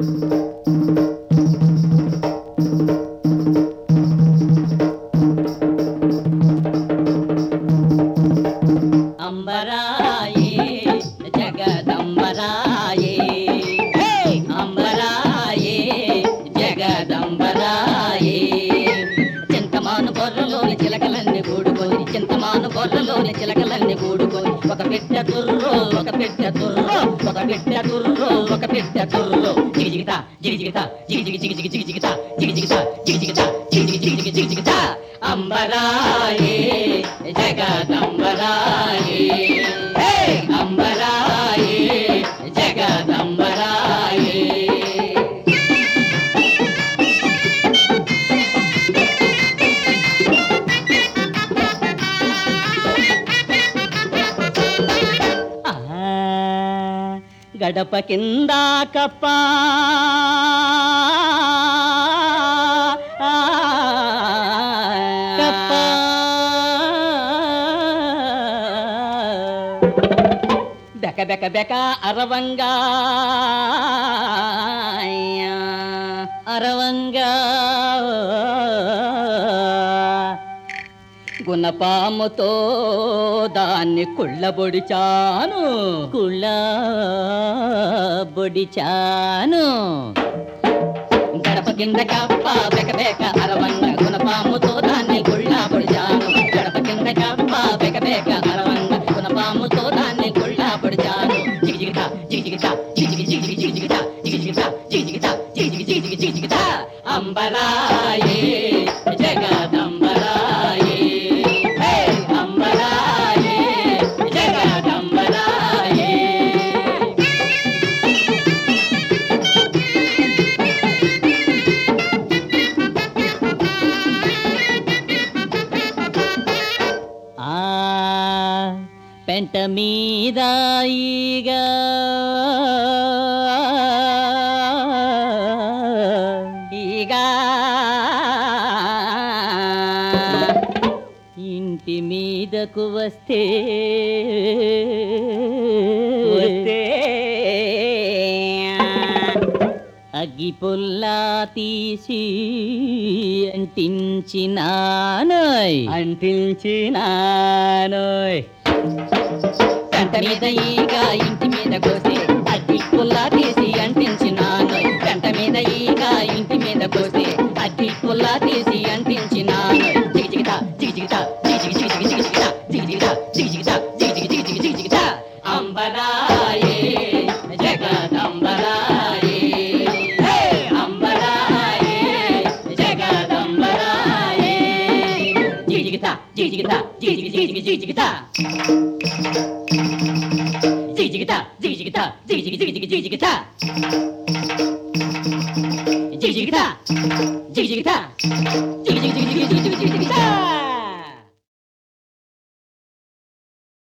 అంబరాయే జగదంబరాయే హే! అంబరాయే జగదంబరాయే చింతమాను బొర్రలోని చిలకలన్నీ కూడుకొని చింతమాను బొర్రలోని చిలకలన్నీ కూడుకొని ఒక పెట్టె తుర్రో ఒక పెట్టె తుర్రో ఒక పెట్టె తుర్రో ఒక పెట్టె తుర్రో జిగి జిగిత జిగి జిగిత జిగి జిగి జిగి జిగి జిగి జిగిత జిగి జిగిత జిగి జిగిత జిగి జిగి జిగి జిగి జిగి జిగిత అంబరాయే జగదంబరాయే హే! అంబరాయే జగదంబరాయే ఆ, గడప కింద కప్ప కప్ప బెక బెక బెక అరవంగా అరవంగా గుణపాముతో దాన్ని కుళ్ళబొడిచాను కుళ్ళబొడిచాను గడప కింద కప్ప బెక బెక అరవంగ గుణపాముతో దాన్ని కుళ్ళబొడిచాను గడప కింద కప్ప బెక బెక అరవంగ గుణపాముతో దాన్ని కుళ్ళబొడిచాను జిగి జిగిత జిగి జిగిత జిగి జిగి జిగి జిగి జిగిత జిగి జిగిత జిగి జిగిత జిగి జిగి జిగి జిగి జిగి జిగిత అంబరాయే జగదంబరాయే హే అంబరాయే జగదంబరాయే ఆ పెంట మీద ఈగా ఈగా ఇంటి మీదకు వస్తే వస్తే అగ్గి పుల్లా తీసి అంటించినానోయ్ అంటించినానోయ్ గంట మీద ఈగ ఇంటి మీద కోసి అగ్గి పుల్లా తీసి అంటించినానోయ్ గంట మీద ఈగ ఇంటి మీద కోసి అగ్గి పుల్లా తీసి అంటించినానోయ్ జిగి జిగిత జిగి జిగిత జిగి జిగి జిగి జిగి జిగి జిగిత జిగి జిగిత జిగి జిగిత జిగి జిగి జిగి జిగి జిగి జిగిత అంబరాయే జగదంబరాయే హే అంబరాయే జగదంబరాయే జిగి జిగిత జిగి జిగిత జిగి జిగి జిగి జిగి జిగి జిగిత జిగి జిగిత జిగి జిగిత జిగి జిగి జిగి జిగి జిగి జిగిత జిగి జిగిత జిగి జిగిత జిగి జిగి జిగి జిగి జిగి జిగి జిగి జిగిత